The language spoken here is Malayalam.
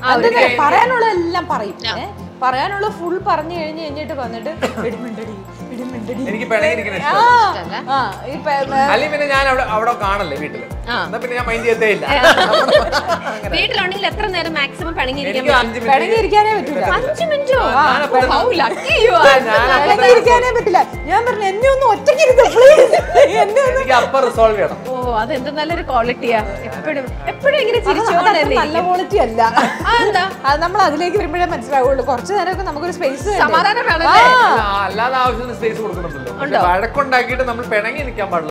എന്തെന്ന് പറയാനുള്ള എല്ലാം പറയും ഏ? പറയാനുള്ള ഫുൾ പറഞ്ഞു കഴിഞ്ഞ് കഴിഞ്ഞിട്ട് വന്നിട്ട് ഇടിമിണ്ടടി ഇടിമിണ്ടടി എനിക്ക് പിണങ്ങിയിരിക്കുന്ന ആ, ഇഷ്ടം ആ, ഇപ്പൊ അല്ലെങ്കിൽ പിന്നെ ഞാൻ അവിടെ അവിടെ കാണല്ലേ വീട്ടില് എന്നാ പിന്നെ ഞാൻ മൈൻഡ് ചെയ്തേ ഇല്ല വീട്ടിലുണ്ടെങ്കിൽ എത്ര നേരം മാക്സിമം പിണങ്ങിയിരിക്കാൻ എനിക്ക് അഞ്ച് മിനിറ്റ് പിണങ്ങിയിരിക്കാനേ പറ്റൂല അഞ്ചു മിനിറ്റോ ഞാനപ്പോ- How lucky you are. പിണങ്ങിയിരിക്കാനേ പറ്റില്ല ഞാൻ പറഞ്ഞു എന്നെ ഒന്ന് ഒറ്റയ്ക്കിരുത്ത് പ്ലീസ് എന്നെ ഒന്ന് എനിക്ക് അപ്പൊ റിസോൾവ് ചെയ്യണം ഓ അതെന്ത് നല്ലൊരു ക്വാളിറ്റിയാ എപ്പോഴും എപ്പോഴും ഇങ്ങനെ അത് അതത്ര ചിരിച്ചോണ്ടല്ലേ നല്ല ക്വാളിറ്റി അല്ല എന്താ അത് നമ്മൾ അതിലേക്ക് വരുമ്പോഴേ മനസ്സിലാവുള്ളൂ കുറച്ച് നേരമൊക്കെ നമുക്കൊരു സ്പേസ് സമാധാനം വേണം അല്ല, അല്ലാതെ ആവശ്യത്തിന് സ്പേസ് കൊടുക്കുന്നുണ്ടല്ലോ പക്ഷെ വഴക്കുണ്ടാക്കിയിട്ട് നമ്മൾ പിണങ്ങി നിൽക്കാൻ പാടില്ല